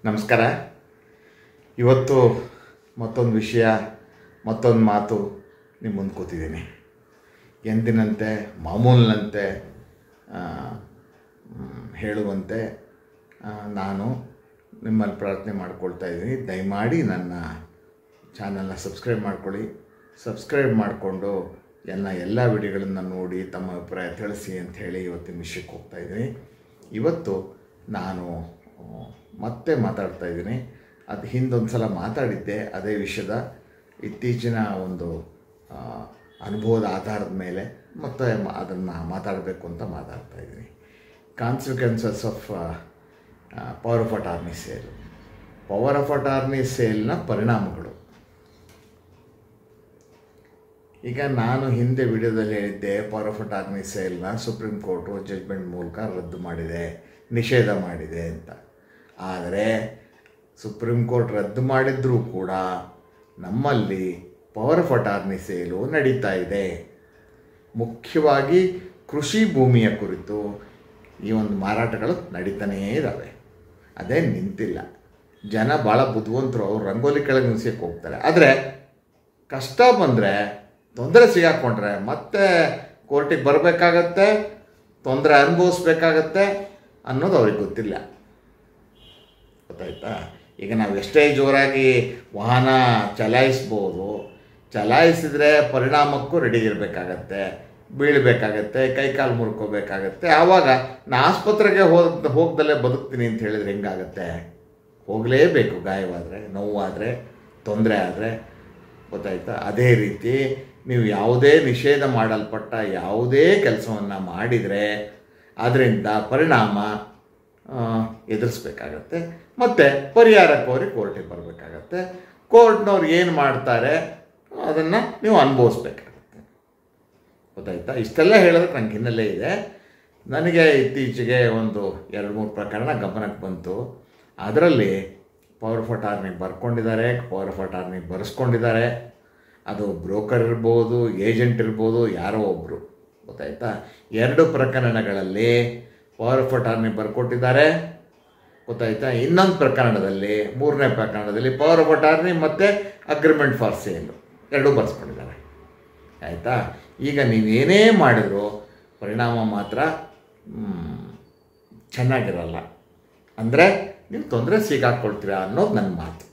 ನಮಸ್ಕಾರ ಇವತ್ತು ಮತ್ತೊಂದು ವಿಷಯ ಮತ್ತೊಂದು ಮಾತು ನಿಮ್ಮ ಮುಂದೆ ಕೂತಿದ್ದೀನಿ ಎಂದಿನಂತೆ ಮಾಮೂಲಿನಂತೆ ಆ, ಮ್, ಹೇಳುವಂತೆ ಆ, ನಾನು ನಿಮ್ಮಲ್ಲಿ ಪ್ರಾರ್ಥನೆ ಮಾಡ್ಕೊಳ್ತಾ ಇದ್ದೀನಿ ದಯಮಾಡಿ ನನ್ನ ಚಾನಲ್ನ ಸಬ್ಸ್ಕ್ರೈಬ್ ಮಾಡ್ಕೊಳ್ಳಿ ಸಬ್ಸ್ಕ್ರೈಬ್ ಮಾಡಿಕೊಂಡು ಎಲ್ಲ ಎಲ್ಲ ವಿಡಿಯೋಗಳನ್ನು ನೋಡಿ ತಮ್ಮ ಅಭಿಪ್ರಾಯ ತಿಳಿಸಿ ಅಂತ ಹೇಳಿ ಇವತ್ತಿನ ವಿಷಯಕ್ಕೆ ಹೋಗ್ತಾ ಇದ್ದೀನಿ ಇವತ್ತು ನಾನು ಆ, ಮತ್ತೆ ಮಾತಾಡ್ತಾ ಇದ್ದೀನಿ ಅದು ಹಿಂದೊಂದು ಸಲ ಮಾತಾಡಿದ್ದೆ ಅದೇ ವಿಷಯದ ಇತ್ತೀಚಿನ ಒಂದು ಆ, ಅನುಭವದ ಆಧಾರದ ಮೇಲೆ ಮತ್ತೆ ಅದನ್ನು ಮಾತಾಡಬೇಕು ಅಂತ ಮಾತಾಡ್ತಾ ಇದ್ದೀನಿ consequences of power of attorney sale power of attorney ಸೇಲ್ನ ಪರಿಣಾಮಗಳು ಈಗ ನಾನು ಹಿಂದೆ ವಿಡಿಯೋದಲ್ಲಿ ಹೇಳಿದ್ದೆ ಪವರ್ ಆಫ್ ಅಟಾರ್ನಿ ಸೇಲ್ನ ಸುಪ್ರೀಂ ಕೋರ್ಟು ಜಡ್ಜ್ಮೆಂಟ್ ಮೂಲಕ ರದ್ದು ಮಾಡಿದೆ ನಿಷೇಧ ಮಾಡಿದೆ ಅಂತ ಆದರೆ ಸುಪ್ರೀಂ ಕೋರ್ಟ್ ರದ್ದು ಮಾಡಿದ್ರೂ ಕೂಡ ನಮ್ಮಲ್ಲಿ ಪವರ್ ಆಫ್ ಅಟಾರ್ನಿ ಸೇಲು ನಡೀತಾ ಇದೆ ಮುಖ್ಯವಾಗಿ ಕೃಷಿ ಭೂಮಿಯ ಕುರಿತು ಈ ಒಂದು ಮಾರಾಟಗಳು ನಡೀತಾನೇ ಇದ್ದಾವೆ ಅದೇ ನಿಂತಿಲ್ಲ ಜನ ಭಾಳ ಬುದ್ಧಿವಂತರು ಅವ್ರು ರಂಗೋಲಿ ಕೆಳಗೆ ನಿಲ್ಸಕ್ಕೆ ಹೋಗ್ತಾರೆ ಆದರೆ ಕಷ್ಟ ಬಂದರೆ ತೊಂದರೆ ಸಿಗಾಕೊಂಡ್ರೆ ಮತ್ತೆ ಕೋರ್ಟಿಗೆ ಬರಬೇಕಾಗತ್ತೆ ತೊಂದರೆ ಅನುಭವಿಸ್ಬೇಕಾಗತ್ತೆ ಅನ್ನೋದು ಅವ್ರಿಗೆ ಗೊತ್ತಿಲ್ಲ ಗೊತ್ತಾಯ್ತಾ ಈಗ ನಾವು ಎಷ್ಟೇ ಜೋರಾಗಿ ವಾಹನ ಚಲಾಯಿಸ್ಬೋದು ಚಲಾಯಿಸಿದರೆ ಪರಿಣಾಮಕ್ಕೂ ರೆಡಿ ಇರಬೇಕಾಗತ್ತೆ ಬೀಳಬೇಕಾಗತ್ತೆ ಕೈಕಾಲು ಮುರ್ಕೋಬೇಕಾಗತ್ತೆ ಆವಾಗ ನಾ ಆಸ್ಪತ್ರೆಗೆ ಹೋದ ಹೋಗ್ದಲ್ಲೇ ಬದುಕ್ತೀನಿ ಅಂತ ಹೇಳಿದ್ರೆ ಹೆಂಗಾಗತ್ತೆ ಹೋಗಲೇಬೇಕು ಗಾಯವಾದರೆ ನೋವಾದರೆ ತೊಂದರೆ ಆದರೆ ಗೊತ್ತಾಯ್ತಾ ಅದೇ ರೀತಿ ನೀವು ಯಾವುದೇ ನಿಷೇಧ ಮಾಡಲ್ಪಟ್ಟ ಯಾವುದೇ ಕೆಲಸವನ್ನು ಮಾಡಿದರೆ ಅದರಿಂದ ಪರಿಣಾಮ ಆ, ಎದುರಿಸ್ಬೇಕಾಗತ್ತೆ ಮತ್ತು ಪರಿಹಾರ ಕೋರಿ ಕೋರ್ಟಿಗೆ ಬರಬೇಕಾಗತ್ತೆ ಕೋರ್ಟ್ನವ್ರು ಏನು ಮಾಡ್ತಾರೆ ಅದನ್ನು ನೀವು ಅನುಭವಿಸ್ಬೇಕಾಗತ್ತೆ ಗೊತ್ತಾಯ್ತಾ ಇಷ್ಟೆಲ್ಲ ಹೇಳೋದಕ್ಕೆ ನಂಗೆ ಹಿನ್ನೆಲೆ ಇದೆ ನನಗೆ ಇತ್ತೀಚೆಗೆ ಒಂದು ಎರಡು ಮೂರು ಪ್ರಕರಣ ಗಮನಕ್ಕೆ ಬಂತು ಅದರಲ್ಲಿ ಪವರ್ ಆಫ್ ಅಟಾರ್ನಿ ಬರ್ಕೊಂಡಿದ್ದಾರೆ ಪವರ್ ಆಫ್ ಅಟಾರ್ನಿ ಬರೆಸ್ಕೊಂಡಿದ್ದಾರೆ ಅದು ಬ್ರೋಕರ್ ಇರ್ಬೋದು ಏಜೆಂಟ್ ಇರ್ಬೋದು ಯಾರೋ ಒಬ್ಬರು ಗೊತ್ತಾಯ್ತಾ ಎರಡು ಪ್ರಕರಣಗಳಲ್ಲಿ ಪವರ್ ಆಫ್ ಅಟಾರ್ನಿ ಬರ್ಕೊಟ್ಟಿದ್ದಾರೆ ಗೊತ್ತಾಯ್ತಾ ಇನ್ನೊಂದು ಪ್ರಕರಣದಲ್ಲಿ ಮೂರನೇ ಪ್ರಕರಣದಲ್ಲಿ ಪವರ್ ಆಫ್ ಅಟಾರ್ನಿ ಮತ್ತು ಅಗ್ರಿಮೆಂಟ್ ಫಾರ್ ಸೇಲು ಎರಡೂ ಬರ್ಸ್ಕೊಂಡಿದ್ದಾರೆ ಆಯಿತಾ ಈಗ ನೀವೇನೇ ಮಾಡಿದ್ರು ಪರಿಣಾಮ ಮಾತ್ರ ಮ್, ಚೆನ್ನಾಗಿರಲ್ಲ ಅಂದರೆ ನೀವು ತೊಂದರೆ ಸಿಗಾಕ್ಕೊಳ್ತೀರಾ ಅನ್ನೋದು ನನ್ನ ಮಾತು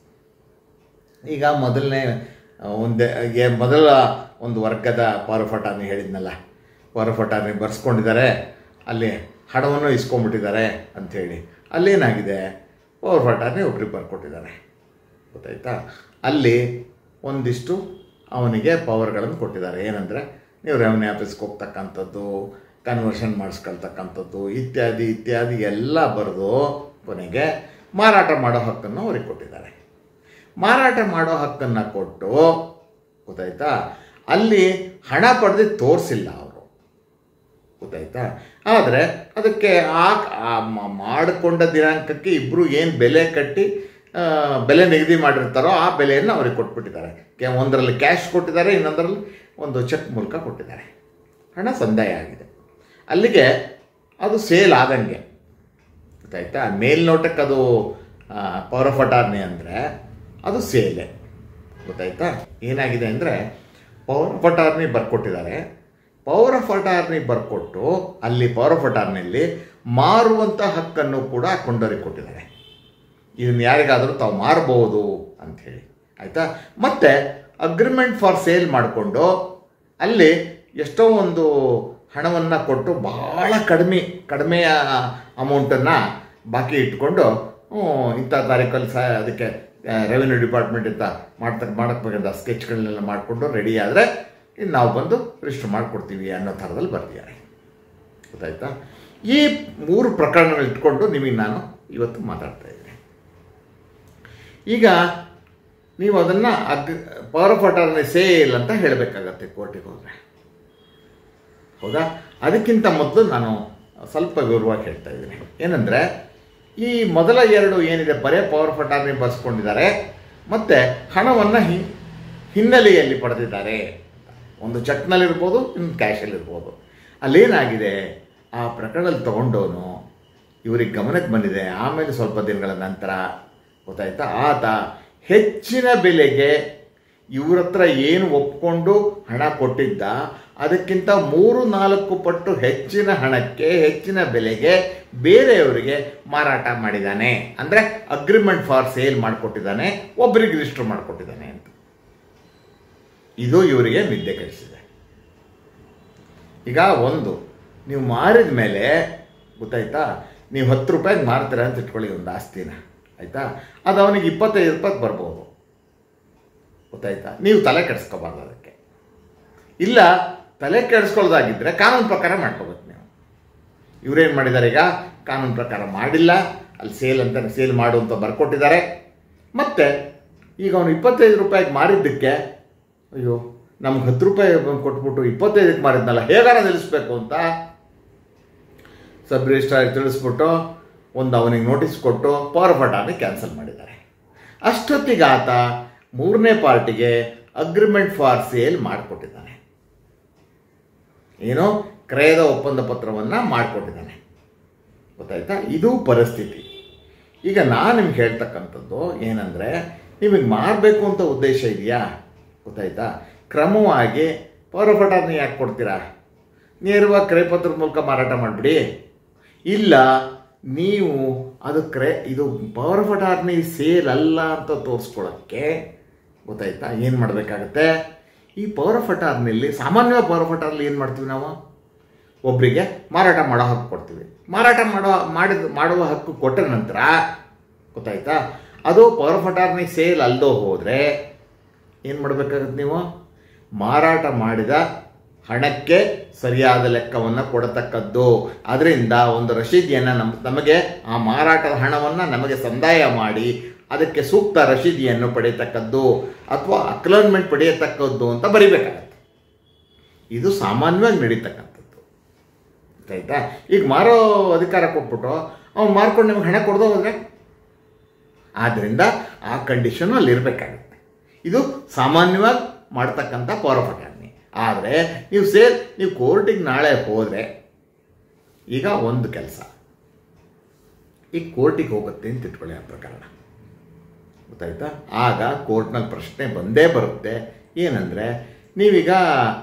ಈಗ ಮೊದಲನೇ ಒಂದೇ ಏ- ಮೊದಲ ಒಂದು ವರ್ಗದ ಪವರ್ ಆಫ್ ಅಟಾರ್ನಿ ಹೇಳಿದ್ನಲ್ಲ ಪವರ್ ಆಫ್ ಅಟಾರ್ನಿ ಬರ್ಸ್ಕೊಂಡಿದ್ದಾರೆ ಅಲ್ಲಿ ಹಣವನ್ನು ಇಸ್ಕೊಂಡ್ಬಿಟ್ಟಿದ್ದಾರೆ ಅಂಥೇಳಿ ಅಲ್ಲೇನಾಗಿದೆ ಪವರ್ ಆಫ್ ಅಟಾರ್ನಿ ಒಬ್ರಿಗೆ ಬರ್ಕೊಟ್ಟಿದ್ದಾರೆ ಗೊತ್ತಾಯ್ತಾ ಅಲ್ಲಿ ಒಂದಿಷ್ಟು ಅವನಿಗೆ ಪವರ್ಗಳನ್ನು ಕೊಟ್ಟಿದ್ದಾರೆ ಏನಂದರೆ ನೀವು ರೆವೆನ್ಯೂ ಆಫೀಸ್ಗೆ ಹೋಗ್ತಕ್ಕಂಥದ್ದು ಕನ್ವರ್ಷನ್ ಮಾಡಿಸ್ಕೊಳ್ತಕ್ಕಂಥದ್ದು ಇತ್ಯಾದಿ ಇತ್ಯಾದಿ ಎಲ್ಲ ಬರೆದು ಕೊನೆಗೆ ಮಾರಾಟ ಮಾಡೋ ಹಕ್ಕನ್ನು ಅವ್ರಿಗೆ ಕೊಟ್ಟಿದ್ದಾರೆ ಮಾರಾಟ ಮಾಡೋ ಹಕ್ಕನ್ನು ಕೊಟ್ಟು ಗೊತ್ತಾಯ್ತಾ ಅಲ್ಲಿ ಹಣ ಪಡೆದು ತೋರಿಸಿಲ್ಲ ಅವರು ಗೊತ್ತಾಯ್ತಾ ಆದರೆ ಅದಕ್ಕೆ ಆ ಆ ಮ- ಮಾಡಿಕೊಂಡ ದಿನಾಂಕಕ್ಕೆ ಇಬ್ಬರು ಏನು ಬೆಲೆ ಕಟ್ಟಿ ಆ, ಬೆಲೆ ನಿಗದಿ ಮಾಡಿರ್ತಾರೋ ಆ ಬೆಲೆಯನ್ನು ಅವ್ರಿಗೆ ಕೊಟ್ಬಿಟ್ಟಿದ್ದಾರೆ ಕೆ ಒಂದರಲ್ಲಿ ಕ್ಯಾಶ್ ಕೊಟ್ಟಿದ್ದಾರೆ ಇನ್ನೊಂದರಲ್ಲಿ ಒಂದು ಚೆಕ್ ಮೂಲಕ ಕೊಟ್ಟಿದ್ದಾರೆ ಹಣ ಸಂದಾಯ ಆಗಿದೆ ಅಲ್ಲಿಗೆ ಅದು ಸೇಲ್ ಆದಂಗೆ ಗೊತ್ತಾಯ್ತಾ ಮೇಲ್ನೋಟಕ್ಕೆ ಅದು ಪವರ್ ಆಫ್ ಅಟಾರ್ನಿ ಅಂದರೆ ಅದು ಸೇಲೆ ಗೊತ್ತಾಯ್ತಾ ಏನಾಗಿದೆ ಅಂದರೆ ಪವರ್ ಆಫ್ ಅಟಾರ್ನಿ ಬರ್ಕೊಟ್ಟಿದ್ದಾರೆ ಪವರ್ ಆಫ್ ಅಟಾರ್ನಿ ಬರ್ಕೊಟ್ಟು ಅಲ್ಲಿ ಪವರ್ ಆಫ್ ಅಟಾರ್ನಿಯಲ್ಲಿ ಮಾರುವಂಥ ಹಕ್ಕನ್ನು ಕೂಡ ಕೊಂಡೋರಿಗೆ ಕೊಟ್ಟಿದ್ದಾರೆ ಇದನ್ನು ಯಾರಿಗಾದರೂ ತಾವು ಮಾರಬಹುದು ಅಂಥೇಳಿ ಆಯಿತಾ ಮತ್ತು ಅಗ್ರಿಮೆಂಟ್ ಫಾರ್ ಸೇಲ್ ಮಾಡಿಕೊಂಡು ಅಲ್ಲಿ ಎಷ್ಟೋ ಒಂದು ಹಣವನ್ನು ಕೊಟ್ಟು ಬಹಳ ಕಡಿಮೆ ಕಡಿಮೆಯ ಅಮೌಂಟನ್ನು ಬಾಕಿ ಇಟ್ಕೊಂಡು ಹ್ಮ್, ಇಂಥ ತಾರೀಕಲ್ಲಿ ಸಹ ಅದಕ್ಕೆ ರೆವಿನ್ಯೂ ಡಿಪಾರ್ಟ್ಮೆಂಟ್ ಇಂತ ಮಾಡ್ತಕ್ಕ ಮಾಡಕ್ಬೇಕಂತ ಸ್ಕೆಚ್ಗಳನ್ನೆಲ್ಲ ಮಾಡಿಕೊಂಡು ರೆಡಿ ಆದರೆ ಇನ್ನು ನಾವು ಬಂದು ರಿಜಿಸ್ಟರ್ ಮಾಡಿಕೊಡ್ತೀವಿ ಅನ್ನೋ ಥರದಲ್ಲಿ ಬರ್ತಿದ್ದಾರೆ ಗೊತ್ತಾಯ್ತಾ ಈ ಮೂರು ಪ್ರಕರಣಗಳು ಇಟ್ಕೊಂಡು ನಿಮಗೆ ನಾನು ಇವತ್ತು ಮಾತಾಡ್ತಾ ಇದ್ದೀನಿ ಈಗ ನೀವು ಅದನ್ನು ಅಗ್ ಪವರ್ ಆಫ್ ಅಟಾರ್ನಿ ಸೇಲ್ ಅಂತ ಹೇಳಬೇಕಾಗತ್ತೆ ಕೋರ್ಟಿಗೆ ಹೋದರೆ ಹೌದಾ ಅದಕ್ಕಿಂತ ಮೊದಲು ನಾನು ಸ್ವಲ್ಪ ವಿವರವಾಗಿ ಹೇಳ್ತಾ ಇದ್ದೀನಿ ಏನಂದರೆ ಈ ಮೊದಲ ಎರಡು ಏನಿದೆ ಬರೇ ಪವರ್ ಆಫ್ ಅಟಾರ್ನಿ ಬರ್ಸ್ಕೊಂಡಿದ್ದಾರೆ ಮತ್ತು ಹಣವನ್ನು ಹಿ ಹಿನ್ನೆಲೆಯಲ್ಲಿ ಪಡೆದಿದ್ದಾರೆ ಒಂದು ಚೆಕ್ನಲ್ಲಿರ್ಬೋದು ಇನ್ನು ಕ್ಯಾಶಲ್ಲಿರ್ಬೋದು ಅಲ್ಲೇನಾಗಿದೆ ಆ ಪ್ರಕರಣದಲ್ಲಿ ತೊಗೊಂಡವನು ಇವ್ರಿಗೆ ಗಮನಕ್ಕೆ ಬಂದಿದೆ ಆಮೇಲೆ ಸ್ವಲ್ಪ ದಿನಗಳ ನಂತರ ಗೊತ್ತಾಯ್ತಾ ಆತ ಹೆಚ್ಚಿನ ಬೆಲೆಗೆ ಇವ್ರ ಹತ್ರ ಏನು ಒಪ್ಕೊಂಡು ಹಣ ಕೊಟ್ಟಿದ್ದ ಅದಕ್ಕಿಂತ ಮೂರು ನಾಲ್ಕು ಪಟ್ಟು ಹೆಚ್ಚಿನ ಹಣಕ್ಕೆ ಹೆಚ್ಚಿನ ಬೆಲೆಗೆ ಬೇರೆಯವರಿಗೆ ಮಾರಾಟ ಮಾಡಿದ್ದಾನೆ ಅಂದರೆ ಅಗ್ರಿಮೆಂಟ್ ಫಾರ್ ಸೇಲ್ ಮಾಡಿಕೊಟ್ಟಿದ್ದಾನೆ ಒಬ್ಬರಿಗೆ ರಿಜಿಸ್ಟರ್ ಮಾಡಿಕೊಟ್ಟಿದ್ದಾನೆ ಅಂತ ಇದು ಇವರಿಗೆ ನಿದ್ದೆ ಕಳಿಸಿದೆ ಈಗ ಒಂದು ನೀವು ಮಾರಿದ ಮೇಲೆ ಗೊತ್ತಾಯ್ತಾ ನೀವು ಹತ್ತು ರೂಪಾಯಿಗೆ ಮಾರ್ತೀರ ಅಂತ ಇಟ್ಕೊಳ್ಳಿ ಒಂದು ಆಸ್ತಿನ ಆಯಿತಾ ಅದು ಅವನಿಗೆ ಇಪ್ಪತ್ತೈದು ರೂಪಾಯಿಗೆ ಬರ್ಬೋದು ಗೊತ್ತಾಯ್ತಾ ನೀವು ತಲೆ ಕೆಡಿಸ್ಕೋಬಾರ್ದು ಅದಕ್ಕೆ ಇಲ್ಲ ತಲೆ ಕೆಡಿಸ್ಕೊಳ್ಳೋದಾಗಿದ್ದರೆ ಕಾನೂನು ಪ್ರಕಾರ ಮಾಡ್ಕೋಬೇಕು ನೀವು ಇವರೇನು ಮಾಡಿದ್ದಾರೆ ಈಗ ಕಾನೂನು ಪ್ರಕಾರ ಮಾಡಿಲ್ಲ ಅಲ್ಲಿ ಸೇಲ್ ಅಂತ ಸೇಲ್ ಮಾಡು ಅಂತ ಬರ್ಕೊಟ್ಟಿದ್ದಾರೆ ಮತ್ತು ಈಗ ಅವನು ಇಪ್ಪತ್ತೈದು ರೂಪಾಯಿಗೆ ಮಾರಿದ್ದಕ್ಕೆ ಅಯ್ಯೋ ನಮ್ಗೆ ಹತ್ತು ರೂಪಾಯಿ ಕೊಟ್ಬಿಟ್ಟು ಇಪ್ಪತ್ತೈದಕ್ಕೆ ಮಾರಿದ್ನಲ್ಲ ಹೇಗಾರ ನಿಲ್ಲಿಸ್ಬೇಕು ಅಂತ ಸಬ್ ರಿಜಿಸ್ಟ್ರಾರ್ ತಿಳಿಸ್ಬಿಟ್ಟು ಒಂದು ಅವನಿಗೆ ನೋಟಿಸ್ ಕೊಟ್ಟು ಪವರ್ ಫಟಾನೆ ಕ್ಯಾನ್ಸಲ್ ಮಾಡಿದ್ದಾರೆ ಅಷ್ಟೊತ್ತಿಗೆ ಆತ ಮೂರನೇ ಪಾರ್ಟಿಗೆ ಅಗ್ರಿಮೆಂಟ್ ಫಾರ್ ಸೇಲ್ ಮಾಡಿಕೊಟ್ಟಿದ್ದಾನೆ ಏನು ಕ್ರಯದ ಒಪ್ಪಂದ ಪತ್ರವನ್ನು ಮಾಡಿಕೊಟ್ಟಿದ್ದಾನೆ ಗೊತ್ತಾಯ್ತಾ ಇದು ಪರಿಸ್ಥಿತಿ ಈಗ ನಾನು ನಿಮ್ಗೆ ಹೇಳ್ತಕ್ಕಂಥದ್ದು ಏನಂದರೆ ನಿಮಗೆ ಮಾರಬೇಕು ಅಂತ ಉದ್ದೇಶ ಇದೆಯಾ ಗೊತ್ತಾಯ್ತಾ ಕ್ರಮವಾಗಿ ಪೌರ ಪಟಾರ್ನಿ ಯಾಕೆ ಕೊಡ್ತೀರಾ ನೇರವಾಗಿ ಕ್ರಯಪತ್ರದ ಮೂಲಕ ಮಾರಾಟ ಮಾಡಿಬಿಡಿ ಇಲ್ಲ ನೀವು ಅದು ಕ್ರಯ ಇದು ಪವರ್ ಫಟಾರ್ನಿ ಸೇಲ್ ಅಲ್ಲ ಅಂತ ತೋರಿಸ್ಕೊಳ್ಳೋಕ್ಕೆ ಗೊತ್ತಾಯ್ತಾ ಏನು ಮಾಡಬೇಕಾಗತ್ತೆ ಈ ಪವರ್ ಫಟಾರ್ನಲ್ಲಿ ಸಾಮಾನ್ಯವಾಗಿ ಪವರ್ ಫಟಾರ್ನಲ್ಲಿ ಏನು ಮಾಡ್ತೀವಿ ನಾವು ಒಬ್ಬರಿಗೆ ಮಾರಾಟ ಮಾಡೋ ಹಕ್ಕು ಕೊಡ್ತೀವಿ ಮಾರಾಟ ಮಾಡೋ ಮಾಡಿದ ಮಾಡುವ ಹಕ್ಕು ಕೊಟ್ಟ ನಂತರ ಗೊತ್ತಾಯ್ತಾ ಅದು ಪವರ್ ಫಟಾರ್ನಿ ಸೇಲ್ ಅಲ್ದೋ ಹೋದರೆ ಏನು ಮಾಡಬೇಕಾಗತ್ತೆ ನೀವು ಮಾರಾಟ ಮಾಡಿದ ಹಣಕ್ಕೆ ಸರಿಯಾದ ಲೆಕ್ಕವನ್ನು ಕೊಡತಕ್ಕದ್ದು ಅದರಿಂದ ಒಂದು ರಶೀದಿಯನ್ನು ನಮ್ಮ ನಮಗೆ ಆ ಮಾರಾಟದ ಹಣವನ್ನು ನಮಗೆ ಸಂದಾಯ ಮಾಡಿ ಅದಕ್ಕೆ ಸೂಕ್ತ ರಶೀದಿಯನ್ನು ಪಡೆಯತಕ್ಕದ್ದು ಅಥವಾ ಅಕ್ಲೋನ್ಮೆಂಟ್ ಪಡೆಯತಕ್ಕದ್ದು ಅಂತ ಬರಿಬೇಕಾಗತ್ತೆ ಇದು ಸಾಮಾನ್ಯವಾಗಿ ನಡೀತಕ್ಕಂಥದ್ದು ಆಯ್ತಾ ಈಗ ಮಾರೋ ಅಧಿಕಾರ ಕೊಟ್ಬಿಟ್ಟು ಅವ್ನು ಮಾರ್ಕೊಂಡು ನಿಮ್ಗೆ ಹಣ ಕೊಡ್ದೋ ಹೋದ್ರೆ ಆದ್ದರಿಂದ ಆ ಕಂಡೀಷನು ಅಲ್ಲಿ ಇರಬೇಕಾಗುತ್ತೆ ಇದು ಸಾಮಾನ್ಯವಾಗಿ ಮಾಡ್ತಕ್ಕಂಥ ಪವರ್ ಆಫ್ ಅಟಾರ್ನಿ ಆದರೆ ನೀವು ಸೇಲ್ ನೀವು ಕೋರ್ಟಿಗೆ ನಾಳೆ ಹೋದರೆ ಈಗ ಒಂದು ಕೆಲಸ ಈಗ ಕೋರ್ಟಿಗೆ ಹೋಗುತ್ತೆ ಅಂತ ಇಟ್ಕೊಳ್ಳಿ ಆ ಪ್ರಕರಣ ಗೊತ್ತಾಯ್ತಾ ಆಗ ಕೋರ್ಟ್ನಲ್ಲಿ ಪ್ರಶ್ನೆ ಬಂದೇ ಬರುತ್ತೆ ಏನಂದರೆ ನೀವೀಗ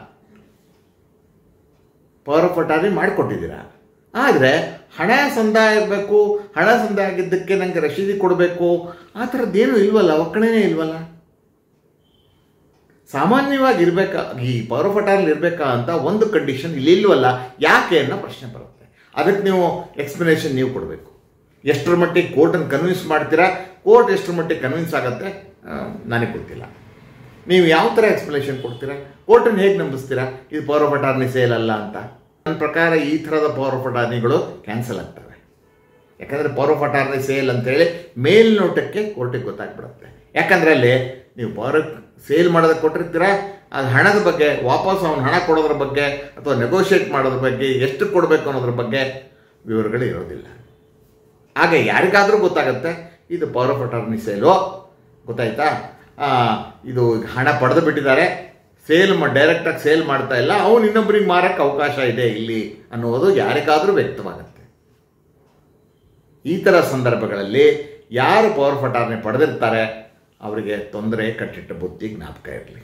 ಪವರ್ ಆಫ್ ಅಟಾರ್ನಿ ಮಾಡಿಕೊಟ್ಟಿದ್ದೀರಾ ಆದರೆ ಹಣ ಸಂದಾಯ ಆಗಬೇಕು ಹಣ ಸಂದಾಯ ಆಗಿದ್ದಕ್ಕೆ ನನಗೆ ರಶೀದಿ ಕೊಡಬೇಕು ಆ ಥರದ್ದೇನೂ ಇಲ್ವಲ್ಲ ಒಕ್ಕಣೆನೇ ಇಲ್ವಲ್ಲ ಸಾಮಾನ್ಯವಾಗಿ ಇರಬೇಕಾ ಈ ಪವರ್ ಆಫ್ ಅಟಾರ್ನಿ ಇರಬೇಕಾ ಅಂತ ಒಂದು ಕಂಡೀಷನ್ ಇಲ್ಲಿ ಇಲ್ವಲ್ಲ ಯಾಕೆ ಅನ್ನೋ ಪ್ರಶ್ನೆ ಬರುತ್ತೆ ಅದಕ್ಕೆ ನೀವು ಎಕ್ಸ್ಪ್ಲನೇಷನ್ ನೀವು ಕೊಡಬೇಕು ಎಷ್ಟರ ಮಟ್ಟಿಗೆ ಕೋರ್ಟನ್ನು ಕನ್ವಿನ್ಸ್ ಮಾಡ್ತೀರಾ ಕೋರ್ಟ್ ಎಷ್ಟರ ಮಟ್ಟಿಗೆ ಕನ್ವಿನ್ಸ್ ಆಗುತ್ತೆ ಆ, ನನಗೆ ಗೊತ್ತಿಲ್ಲ ನೀವು ಯಾವ ಥರ ಎಕ್ಸ್ಪ್ಲನೇಷನ್ ಕೊಡ್ತೀರಾ ಕೋರ್ಟನ್ನು ಹೇಗೆ ನಂಬಿಸ್ತೀರಾ ಇದು ಪವರ್ ಆಫ್ ಅಟಾರ್ನಿ ಸೇಲ್ ಅಲ್ಲ ಅಂತ ನನ್ನ ಪ್ರಕಾರ ಈ ಥರದ ಪವರ್ ಆಫ್ ಅಟಾರ್ನಿಗಳು ಕ್ಯಾನ್ಸಲ್ ಆಗ್ತವೆ ಯಾಕಂದರೆ ಪವರ್ ಆಫ್ ಅಟಾರ್ನಿ ಸೇಲ್ ಅಂತೇಳಿ ಮೇಲ್ನೋಟಕ್ಕೆ ಕೋರ್ಟಿಗೆ ಗೊತ್ತಾಗ್ಬಿಡುತ್ತೆ ಯಾಕಂದರೆ ಅಲ್ಲಿ ನೀವು ಪವರ್ ಸೇಲ್ ಮಾಡೋದಕ್ಕೆ ಕೊಟ್ಟಿರ್ತೀರಾ ಅದು ಹಣದ ಬಗ್ಗೆ ವಾಪಸ್ ಅವ್ನು ಹಣ ಕೊಡೋದ್ರ ಬಗ್ಗೆ ಅಥವಾ ನೆಗೋಷಿಯೇಟ್ ಮಾಡೋದ್ರ ಬಗ್ಗೆ ಎಷ್ಟು ಕೊಡಬೇಕು ಅನ್ನೋದ್ರ ಬಗ್ಗೆ ವಿವರಗಳು ಇರೋದಿಲ್ಲ ಆಗ ಯಾರಿಗಾದರೂ ಗೊತ್ತಾಗುತ್ತೆ ಇದು ಪವರ್ ಆಫ್ ಅಟಾರ್ನಿ ಸೇಲು ಗೊತ್ತಾಯ್ತಾ ಆ, ಇದು ಹಣ ಪಡೆದು ಬಿಟ್ಟಿದ್ದಾರೆ ಸೇಲ್ ಡೈರೆಕ್ಟಾಗಿ ಸೇಲ್ ಮಾಡ್ತಾ ಇಲ್ಲ ಅವನು ಇನ್ನೊಬ್ಬರಿಗೆ ಮಾರಕ್ಕೆ ಅವಕಾಶ ಇದೆ ಇಲ್ಲಿ ಅನ್ನೋದು ಯಾರಿಗಾದರೂ ವ್ಯಕ್ತವಾಗುತ್ತೆ ಈ ಥರ ಸಂದರ್ಭಗಳಲ್ಲಿ ಯಾರು ಪವರ್ ಫಟಾರ್ನಿ ಪಡೆದಿರ್ತಾರೆ ಅವರಿಗೆ ತೊಂದರೆ ಕಟ್ಟಿಟ್ಟ ಬುದ್ಧಿ ಜ್ಞಾಪಕ ಇರಲಿ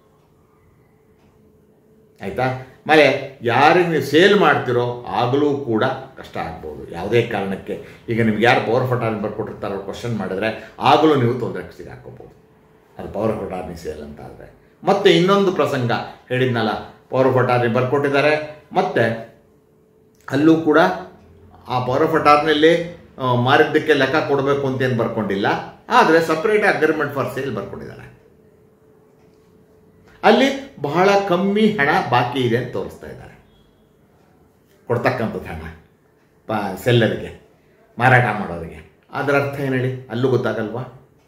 ಆಯಿತಾ ಆಮೇಲೆ ಯಾರಿಗೆ ನೀವು ಸೇಲ್ ಮಾಡ್ತಿರೋ ಆಗಲೂ ಕೂಡ ಕಷ್ಟ ಆಗ್ಬೋದು ಯಾವುದೇ ಕಾರಣಕ್ಕೆ ಈಗ ನಿಮ್ಗೆ ಯಾರು ಪವರ್ ಫಟಾರ್ನಿ ಬರ್ಕೊಟ್ಟಿರ್ತಾರೋ ಕ್ವಶನ್ ಮಾಡಿದ್ರೆ ಆಗಲೂ ನೀವು ತೊಂದರೆ ಸಿಗಾಕೋಬೋದು ಅದು ಪವರ್ ಫಟಾರ್ನಿ ಸೇಲ್ ಅಂತ ಆದರೆ ಮತ್ತೆ ಇನ್ನೊಂದು ಪ್ರಸಂಗ ಹೇಳಿದ್ನಲ್ಲ ಪವರ್ ಫಟಾರ್ನಿ ಬರ್ಕೊಟ್ಟಿದ್ದಾರೆ ಮತ್ತೆ ಅಲ್ಲೂ ಕೂಡ ಆ ಪವರ್ ಫಟಾರ್ನಲ್ಲಿ ಮಾರಿದ್ದಕ್ಕೆ ಲೆಕ್ಕ ಕೊಡಬೇಕು ಅಂತೇನು ಬರ್ಕೊಂಡಿಲ್ಲ ಆದರೆ ಸಪ್ರೇಟ್ ಅಗ್ರಿಮೆಂಟ್ ಫಾರ್ ಸೇಲ್ ಬರ್ಕೊಂಡಿದ್ದಾರೆ ಅಲ್ಲಿ ಬಹಳ ಕಮ್ಮಿ ಹಣ ಬಾಕಿ ಇದೆ ಅಂತ ತೋರಿಸ್ತಾ ಇದ್ದಾರೆ ಕೊಡ್ತಕ್ಕಂಥದ್ದು ಹಣ ಪ ಸೆಲ್ಲರಿಗೆ ಮಾರಾಟ ಮಾಡೋರಿಗೆ ಅದರ ಅರ್ಥ ಏನು ಹೇಳಿ ಅಲ್ಲೂ ಗೊತ್ತಾಗಲ್ವಾ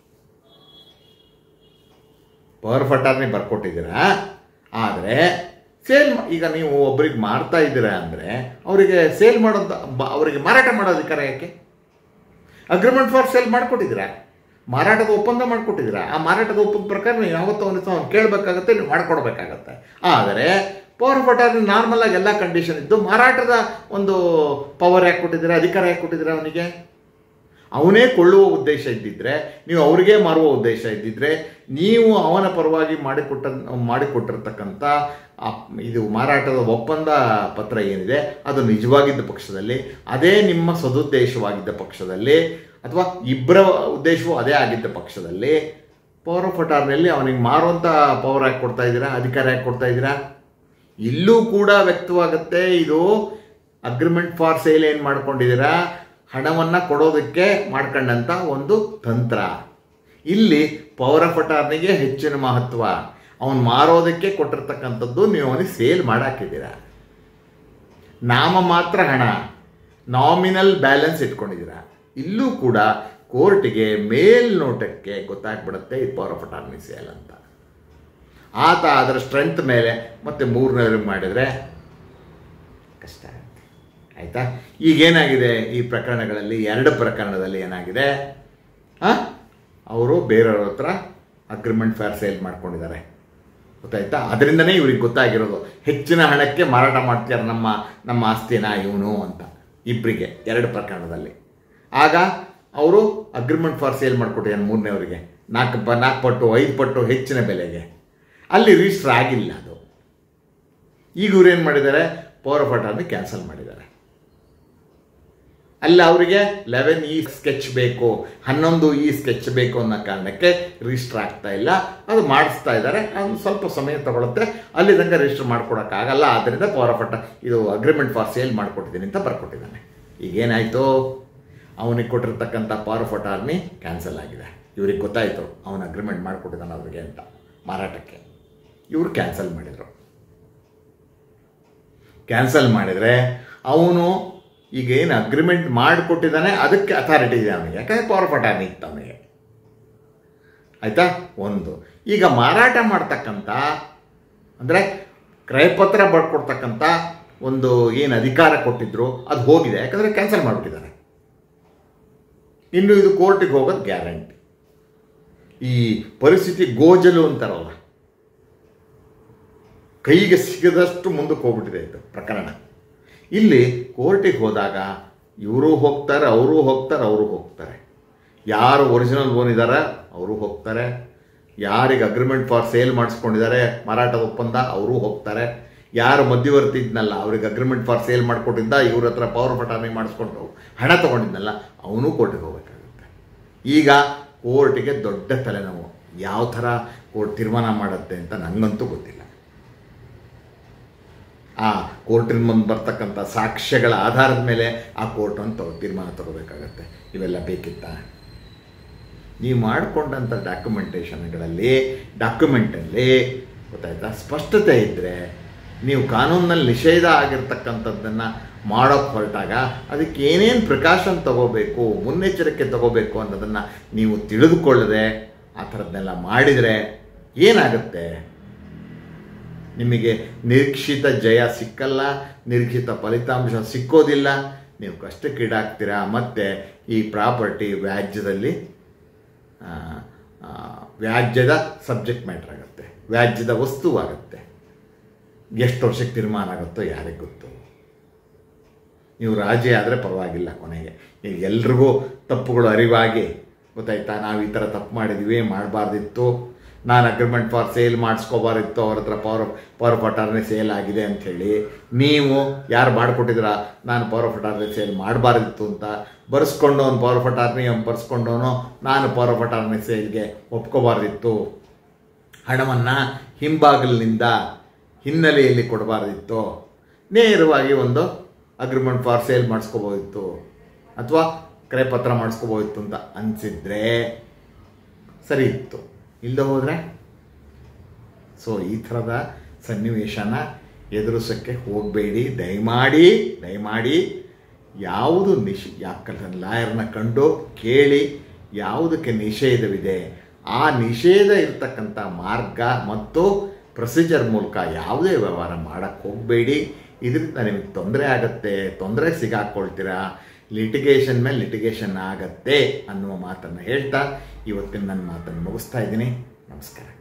ಪವರ್ ಫಟಾರ್ನಿ ಬರ್ಕೊಟ್ಟಿದ್ದೀರಾ ಆದರೆ ಸೇಲ್ ಈಗ ನೀವು ಒಬ್ರಿಗೆ ಮಾರ್ತಾ ಇದ್ದೀರಾ ಅಂದರೆ ಅವರಿಗೆ ಸೇಲ್ ಮಾಡೋದು ಬ- ಅವರಿಗೆ ಮಾರಾಟ ಮಾಡೋ ಅಧಿಕಾರ ಯಾಕೆ ಅಗ್ರಿಮೆಂಟ್ ಫಾರ್ ಸೇಲ್ ಮಾಡಿಕೊಟ್ಟಿದ್ದೀರಾ ಮಾರಾಟದ ಒಪ್ಪಂದ ಮಾಡಿಕೊಟ್ಟಿದ್ದೀರಾ ಆ ಮಾರಾಟದ ಒಪ್ಪಂದ ಪ್ರಕಾರ ನೀವು ಯಾವತ್ತೋ ಒಂದು ಅವ್ನು ಕೇಳಬೇಕಾಗತ್ತೆ ನೀವು ಮಾಡಿಕೊಡ್ಬೇಕಾಗತ್ತೆ ಆದರೆ ಪವರ್ ಫಟಾರ್ನಿ ನಾರ್ಮಲ್ ಆಗಿ ಎಲ್ಲ ಕಂಡೀಷನ್ ಇದ್ದು ಮಾರಾಟದ ಒಂದು ಪವರ್ ಯಾಕೆ ಕೊಟ್ಟಿದ್ದೀರಾ ಅಧಿಕಾರ ಯಾಕೆ ಕೊಟ್ಟಿದ್ದೀರಾ ಅವನಿಗೆ ಅವನೇ ಕೊಳ್ಳುವ ಉದ್ದೇಶ ಇದ್ದಿದ್ರೆ ನೀವು ಅವ್ರಿಗೆ ಮಾರುವ ಉದ್ದೇಶ ಇದ್ದಿದ್ರೆ ನೀವು ಅವನ ಪರವಾಗಿ ಮಾಡಿಕೊಟ್ಟ ಮಾಡಿಕೊಟ್ಟಿರ್ತಕ್ಕಂಥ ಆ ಇದು ಮಾರಾಟದ ಒಪ್ಪಂದ ಪತ್ರ ಏನಿದೆ ಅದು ನಿಜವಾಗಿದ್ದ ಪಕ್ಷದಲ್ಲಿ ಅದೇ ನಿಮ್ಮ ಸದುದ್ದೇಶವಾಗಿದ್ದ ಪಕ್ಷದಲ್ಲಿ ಅಥವಾ ಇಬ್ಬರ ಉದ್ದೇಶವೂ ಅದೇ ಆಗಿದ್ದ ಪಕ್ಷದಲ್ಲಿ ಪವರ್ ಆಫ್ ಅಟಾರ್ನಲ್ಲಿ ಅವನಿಗೆ ಮಾರುವಂಥ ಪವರ್ ಹಾಕಿ ಕೊಡ್ತಾ ಇದ್ದೀರಾ ಅಧಿಕಾರ ಹಾಕಿ ಕೊಡ್ತಾ ಇದ್ದೀರಾ ಇಲ್ಲೂ ಕೂಡ ವ್ಯಕ್ತವಾಗುತ್ತೆ ಇದು ಅಗ್ರಿಮೆಂಟ್ ಫಾರ್ ಸೇಲ್ ಏನು ಮಾಡ್ಕೊಂಡಿದ್ದೀರಾ ಹಣವನ್ನು ಕೊಡೋದಕ್ಕೆ ಮಾಡ್ಕೊಂಡಂಥ ಒಂದು ತಂತ್ರ ಇಲ್ಲಿ ಪವರ್ ಆಫ್ ಅಟಾರ್ನಿಗೆ ಹೆಚ್ಚಿನ ಮಹತ್ವ ಅವನು ಮಾರೋದಕ್ಕೆ ಕೊಟ್ಟಿರ್ತಕ್ಕಂಥದ್ದು ನೀವು ಅವನಿಗೆ ಸೇಲ್ ಮಾಡಾಕಿದ್ದೀರಾ ನಾಮ ಮಾತ್ರ ಹಣ ನಾಮಿನಲ್ ಬ್ಯಾಲೆನ್ಸ್ ಇಟ್ಕೊಂಡಿದ್ದೀರಾ ಇಲ್ಲೂ ಕೂಡ ಕೋರ್ಟಿಗೆ ಮೇಲ್ನೋಟಕ್ಕೆ ಗೊತ್ತಾಗ್ಬಿಡುತ್ತೆ ಇದು ಪವರ್ ಆಫ್ ಅಟಾರ್ನಿ ಸೇಲ್ ಅಂತ ಆತ ಅದರ ಸ್ಟ್ರೆಂತ್ ಮೇಲೆ ಮತ್ತೆ ಮೂರನೇವ್ರಿಗೆ ಮಾಡಿದರೆ ಕಷ್ಟ ಆಗುತ್ತೆ ಆಯಿತಾ ಈಗೇನಾಗಿದೆ ಈ ಪ್ರಕರಣಗಳಲ್ಲಿ ಎರಡು ಪ್ರಕರಣದಲ್ಲಿ ಏನಾಗಿದೆ ಅವರು ಬೇರೆಯವ್ರ ಹತ್ರ ಅಗ್ರಿಮೆಂಟ್ ಫೇರ್ ಸೇಲ್ ಮಾಡ್ಕೊಂಡಿದ್ದಾರೆ ಗೊತ್ತಾಯ್ತಾ ಅದರಿಂದನೇ ಇವ್ರಿಗೆ ಗೊತ್ತಾಗಿರೋದು ಹೆಚ್ಚಿನ ಹಣಕ್ಕೆ ಮಾರಾಟ ಮಾಡ್ತಾರೆ ನಮ್ಮ ನಮ್ಮ ಆಸ್ತಿನ ಇವನು ಅಂತ ಇಬ್ಬರಿಗೆ ಎರಡು ಪ್ರಕರಣದಲ್ಲಿ ಆಗ ಅವರು ಅಗ್ರಿಮೆಂಟ್ ಫಾರ್ ಸೇಲ್ ಮಾಡಿಕೊಟ್ಟಿದ್ದಾನೆ ಮೂರನೇವರಿಗೆ ನಾಲ್ಕು ಪ ನಾಲ್ಕು ಪಟ್ಟು ಐದು ಪಟ್ಟು ಹೆಚ್ಚಿನ ಬೆಲೆಗೆ ಅಲ್ಲಿ ರಿಜಿಸ್ಟರ್ ಆಗಿಲ್ಲ ಅದು ಈಗ ಇವ್ರು ಏನು ಮಾಡಿದ್ದಾರೆ ಪವರ್ ಆಫ್ ಅಟಾರ್ನಿ ಕ್ಯಾನ್ಸಲ್ ಮಾಡಿದ್ದಾರೆ ಅಲ್ಲಿ ಅವರಿಗೆ ಲೆವೆನ್ ಈ ಸ್ಕೆಚ್ ಬೇಕು ಹನ್ನೊಂದು ಈ ಸ್ಕೆಚ್ ಬೇಕು ಅನ್ನೋ ಕಾರಣಕ್ಕೆ ರಿಜಿಸ್ಟರ್ ಆಗ್ತಾ ಇಲ್ಲ ಅದು ಮಾಡಿಸ್ತಾ ಇದ್ದಾರೆ ಅದು ಸ್ವಲ್ಪ ಸಮಯ ತಗೊಳುತ್ತೆ ಅಲ್ಲಿ ತನಕ ರಿಜಿಸ್ಟರ್ ಮಾಡ್ಕೊಡೋಕ್ಕಾಗಲ್ಲ ಆದ್ದರಿಂದ ಪವರ್ ಆಫ್ ಅಟ ಇದು ಅಗ್ರಿಮೆಂಟ್ ಫಾರ್ ಸೇಲ್ ಮಾಡಿಕೊಟ್ಟಿದ್ದೀನಿ ಅಂತ ಬರ್ಕೊಟ್ಟಿದ್ದಾನೆ ಈಗೇನಾಯಿತು ಅವನಿಗೆ ಕೊಟ್ಟಿರ್ತಕ್ಕಂಥ ಪವರ್ ಆಫ್ ಅಟಾರ್ನಿ ಕ್ಯಾನ್ಸಲ್ ಆಗಿದೆ ಇವ್ರಿಗೆ ಗೊತ್ತಾಯಿತು ಅವನು ಅಗ್ರಿಮೆಂಟ್ ಮಾಡಿಕೊಟ್ಟಿದ್ದಾನೆ ಅವ್ರಿಗೆ ಅಂತ ಮಾರಾಟಕ್ಕೆ ಇವರು ಕ್ಯಾನ್ಸಲ್ ಮಾಡಿದರು ಕ್ಯಾನ್ಸಲ್ ಮಾಡಿದರೆ ಅವನು ಈಗ ಏನು ಅಗ್ರಿಮೆಂಟ್ ಮಾಡಿಕೊಟ್ಟಿದ್ದಾನೆ ಅದಕ್ಕೆ ಅಥಾರಿಟಿ ಇದೆ ಅವನಿಗೆ ಯಾಕಂದರೆ ಪವರ್ ಆಫ್ ಅಟಾರ್ನಿ ಇತ್ತು ಅವನಿಗೆ ಆಯಿತಾ ಒಂದು ಈಗ ಮಾರಾಟ ಮಾಡ್ತಕ್ಕಂಥ ಅಂದರೆ ಕ್ರಯಪತ್ರ ಬರ್ಕೊಡ್ತಕ್ಕಂಥ ಒಂದು ಏನು ಅಧಿಕಾರ ಕೊಟ್ಟಿದ್ರು ಅದು ಹೋಗಿದೆ ಯಾಕಂದರೆ ಕ್ಯಾನ್ಸಲ್ ಮಾಡಿಬಿಟ್ಟಿದ್ದಾರೆ ಇನ್ನು ಇದು ಕೋರ್ಟಿಗೆ ಹೋಗೋದು ಗ್ಯಾರಂಟಿ ಈ ಪರಿಸ್ಥಿತಿ ಗೋಜಲು ಅಂತಾರಲ್ಲ ಕೈಗೆ ಸಿಗದಷ್ಟು ಮುಂದಕ್ಕೆ ಹೋಗ್ಬಿಟ್ಟಿದೆ ಇದು ಪ್ರಕರಣ ಇಲ್ಲಿ ಕೋರ್ಟಿಗೆ ಹೋದಾಗ ಇವರು ಹೋಗ್ತಾರೆ ಅವರು ಹೋಗ್ತಾರೆ ಅವರು ಹೋಗ್ತಾರೆ ಯಾರು ಒರಿಜಿನಲ್ ಓನ್ ಇದ್ದಾರೆ ಅವರು ಹೋಗ್ತಾರೆ ಯಾರಿಗೆ ಅಗ್ರಿಮೆಂಟ್ ಫಾರ್ ಸೇಲ್ ಮಾಡಿಸ್ಕೊಂಡಿದ್ದಾರೆ ಮಾರಾಟದ ಒಪ್ಪಂದ ಅವರು ಹೋಗ್ತಾರೆ ಯಾರು ಮಧ್ಯವರ್ತಿ ಇದ್ನಲ್ಲ ಅವ್ರಿಗೆ ಅಗ್ರಿಮೆಂಟ್ ಫಾರ್ ಸೇಲ್ ಮಾಡಿಕೊಟ್ಟಿದ್ದ ಇವ್ರ ಹತ್ರ ಪವರ್ ಪಟಾಣಿ ಮಾಡಿಸ್ಕೊಂಡು ಹಣ ತೊಗೊಂಡಿದ್ನಲ್ಲ ಅವನು ಕೋರ್ಟಿಗೆ ಹೋಗಬೇಕಾಗುತ್ತೆ ಈಗ ಕೋರ್ಟಿಗೆ ದೊಡ್ಡ ತಲೆನೋವು ಯಾವ ಥರ ಕೋರ್ಟ್ ತೀರ್ಮಾನ ಮಾಡುತ್ತೆ ಅಂತ ನನಗಂತೂ ಗೊತ್ತಿಲ್ಲ ಆ ಕೋರ್ಟಿನ ಮುಂದೆ ಬರ್ತಕ್ಕಂಥ ಸಾಕ್ಷ್ಯಗಳ ಆಧಾರದ ಮೇಲೆ ಆ ಕೋರ್ಟ್ ಅಂತ ತೀರ್ಮಾನ ತಗೋಬೇಕಾಗತ್ತೆ ಇವೆಲ್ಲ ಬೇಕಿತ್ತ ನೀವು ಮಾಡಿಕೊಂಡಂಥ ಡಾಕ್ಯುಮೆಂಟೇಷನ್ಗಳಲ್ಲಿ ಡಾಕ್ಯುಮೆಂಟಲ್ಲಿ ಗೊತ್ತಾಯ್ತಾ ಸ್ಪಷ್ಟತೆ ಇದ್ದರೆ ನೀವು ಕಾನೂನಲ್ಲಿ ನಿಷೇಧ ಆಗಿರ್ತಕ್ಕಂಥದ್ದನ್ನು ಮಾಡೋಕ್ಕೆ ಹೊರಟಾಗ ಅದಕ್ಕೆ ಏನೇನು ಪ್ರಿಕಾಷನ್ ತಗೋಬೇಕು ಮುನ್ನೆಚ್ಚರಿಕೆ ತಗೋಬೇಕು ಅನ್ನೋದನ್ನು ನೀವು ತಿಳಿದುಕೊಳ್ಳದೆ ಆ ಥರದ್ದನ್ನೆಲ್ಲ ಮಾಡಿದರೆ ಏನಾಗುತ್ತೆ ನಿಮಗೆ ನಿರೀಕ್ಷಿತ ಜಯ ಸಿಕ್ಕಲ್ಲ ನಿರೀಕ್ಷಿತ ಫಲಿತಾಂಶ ಸಿಕ್ಕೋದಿಲ್ಲ ನೀವು ಕಷ್ಟಕ್ಕೀಡಾಗ್ತೀರಾ ಮತ್ತು ಈ ಪ್ರಾಪರ್ಟಿ ವ್ಯಾಜ್ಯದಲ್ಲಿ ಆ, ಆ, ವ್ಯಾಜ್ಯದ ಸಬ್ಜೆಕ್ಟ್ ಮ್ಯಾಟ್ರ್ ಆಗುತ್ತೆ ವ್ಯಾಜ್ಯದ ವಸ್ತುವಾಗುತ್ತೆ ಎಷ್ಟು ವರ್ಷಕ್ಕೆ ತೀರ್ಮಾನ ಆಗುತ್ತೋ ಯಾರಿಗೆ ಗೊತ್ತು ನೀವು ರಾಜಿ ಆದರೆ ಪರವಾಗಿಲ್ಲ ಕೊನೆಗೆ ಈಗ ಎಲ್ರಿಗೂ ತಪ್ಪುಗಳು ಅರಿವಾಗಿ ಗೊತ್ತಾಯ್ತಾ ನಾವು ಈ ಥರ ತಪ್ಪು ಮಾಡಿದ್ವಿ ಮಾಡಬಾರ್ದಿತ್ತು ನಾನು ಅಗ್ರಿಮೆಂಟ್ ಫಾರ್ ಸೇಲ್ ಮಾಡಿಸ್ಕೋಬಾರಿತ್ತು ಅವ್ರ ಹತ್ರ power power of attorney sale ಆಗಿದೆ ಅಂಥೇಳಿ ನೀವು ಯಾರು ಮಾಡಿಕೊಟ್ಟಿದ್ರ ನಾನು ಪವರ್ ಆಫ್ ಅಟಾರ್ನಿ ಸೇಲ್ ಮಾಡಬಾರ್ದಿತ್ತು ಅಂತ ಬರ್ಸ್ಕೊಂಡು ಅವ್ನು ಪವರ್ ಆಫ್ ಅಟಾರ್ನಿ ಅವ್ನು ಬರ್ಸ್ಕೊಂಡವನು ನಾನು ಪವರ್ ಆಫ್ ಅಟಾರ್ನಿ ಸೇಲ್ಗೆ ಒಪ್ಕೋಬಾರ್ದಿತ್ತು ಹಣವನ್ನು ಹಿಂಬಾಗಿಲಿನಿಂದ ಹಿನ್ನೆಲೆಯಲ್ಲಿ ಕೊಡಬಾರ್ದಿತ್ತು ನೇರವಾಗಿ ಒಂದು ಅಗ್ರಿಮೆಂಟ್ ಫಾರ್ ಸೇಲ್ ಮಾಡಿಸ್ಕೋಬೋದಿತ್ತು ಅಥವಾ ಕ್ರಯಪತ್ರ ಮಾಡಿಸ್ಕೋಬೋದಿತ್ತು ಅಂತ ಅನಿಸಿದ್ರೆ ಸರಿ ಇತ್ತು ಇಲ್ಲದೆ ಹೋದರೆ ಸೊ ಈ ಥರದ ಸನ್ನಿವೇಶನ ಎದುರಿಸೋಕ್ಕೆ ಹೋಗಬೇಡಿ ದಯಮಾಡಿ ದಯಮಾಡಿ ಯಾವುದು ನಿಷ್ ಯಾಕಂದ್ರೆ ಲಾಯರ್ನ ಕಂಡು ಕೇಳಿ ಯಾವುದಕ್ಕೆ ನಿಷೇಧವಿದೆ ಆ ನಿಷೇಧ ಇರತಕ್ಕಂಥ ಮಾರ್ಗ ಮತ್ತು ಪ್ರೊಸೀಜರ್ ಮೂಲಕ ಯಾವುದೇ ವ್ಯವಹಾರ ಮಾಡೋಕ್ಕೆ ಹೋಗಬೇಡಿ ಇದರಿಂದ ನಿಮಗೆ ತೊಂದರೆ ಆಗುತ್ತೆ ತೊಂದರೆ ಸಿಗಾಕ್ಕೊಳ್ತೀರಾ ಲಿಟಿಗೇಷನ್ ಮೇಲೆ ಲಿಟಿಗೇಷನ್ ಆಗತ್ತೆ ಅನ್ನುವ ಮಾತನ್ನು ಹೇಳ್ತಾ ಇವತ್ತಿನ ನನ್ನ ಮಾತನ್ನು ಮುಗಿಸ್ತಾ ಇದ್ದೀನಿ ನಮಸ್ಕಾರ